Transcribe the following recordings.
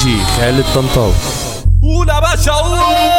جي خالد طنطاوي قول يا باشا قول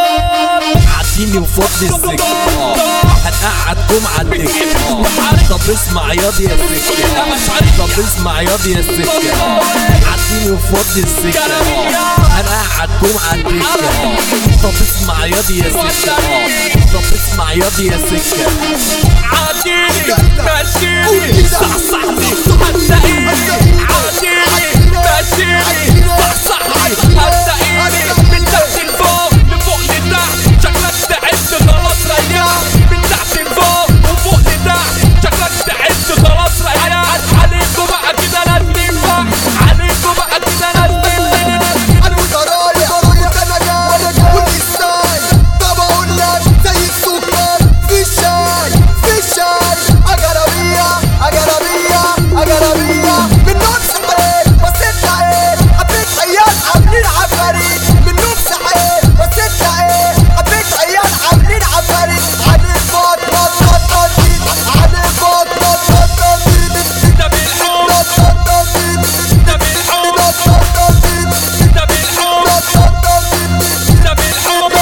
عديني وفضي السكة هنقعدكم على الدكة طب اسمع ياض يا السكة طب اسمع ياض يا السكة عديني وفضي السكة هنقعدكم على الدكة طب اسمع ياض يا السكة طب اسمع ياض يا السكة عديني ماشيني صحصحني هتلاقيني عديني ماشيني صحصحني هتلاقيني من تحت لفوق لفوق لتحت شكلك تعبت خلاص ريح من تحت لفوق وفوق لتحت شكلك تعبت خلاص ريح عليكوا بقى كده ناس تنفع عليكوا بقى كده ناس تنفع انا وانت رايح وانت انا جاي والستايل طب اقول لك زي السكر في الشاي في الشاي اجربيه اجربيه اجربيه من نص حيل بس انت ايه حبيت عيال عاملين عفاريت من نص حيل بس انت ايه حبيت عيال عاملين عفاريت عليك بط بط بط بط عليك بط بط بط بط ده بالحب بط بط بط ده بالحب بط بط بط ده بالحب بط بط بط ده بالحب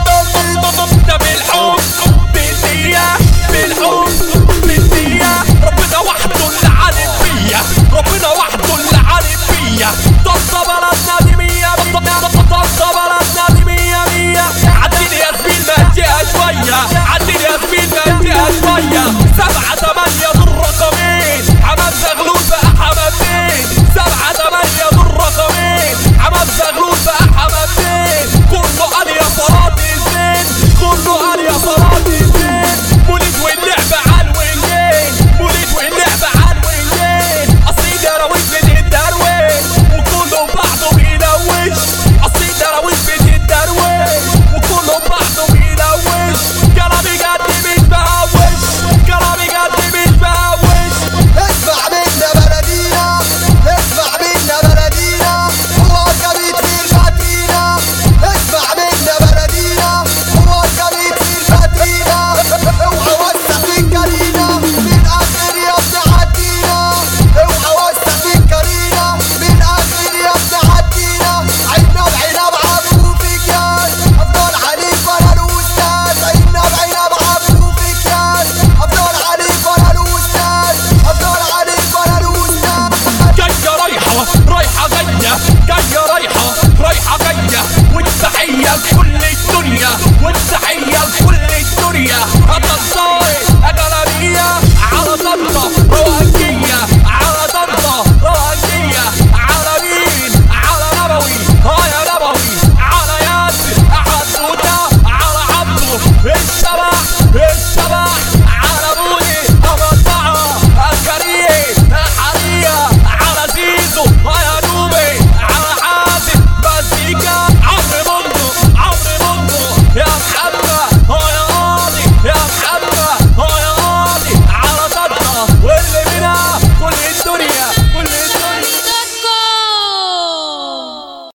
ده بالحب بالنية بالحب بالنية ربنا وحده اللي عارف فيا ربنا وحده اللي عارف فيا طنطا بلدنا دي مية طنطا بلدنا دي مية مية عديني يا زميل مهديها شوية عديني يا زميل مهديها شوية سبعة تمانية دول رقمين حمام زغلول بقى حمامين سبعة تمانية دول رقمين حمام زغلول بقى حمامين كله قال يا صلاة الزين كله قال يا صلاة الزين مولد واللعب على الوينين مولد واللعب على الوينين اصيل يا راويش بتتدروش وكله بعضه بيلوش اصيل يا راويش بتتدروش وكله بعضه بيلوش كلامي جد مش بهوش كلامي جد مش بهوش اسمع منا بلدينا اسمع منا بلدينا هو الجميد في الفاتينا اسمع منا بلدينا هو الجميد في الفاتينا اوعى وسع في الكرينا من اخر يا ابن عدينا اوعى وسع في الكرينا من اخر يا ابن عدينا عينا بعينا بعبو فيك يا افضل عليك وانا الاستاذ عينا بعينا بعبو فيك يا افضل عليك وانا الاستاذ افضل عليك وانا الاستاذ جاية رايحة رايحة جاية جاية رايحة رايحة جاية والتحية لكل الدنيا والتحية لكل الدنيا أطلطاي أجنبية على طنطا روانجية على طنطا روانجية على مين على نبوي ها يا نبوي على ياسر أحد هدى على عبده الشعب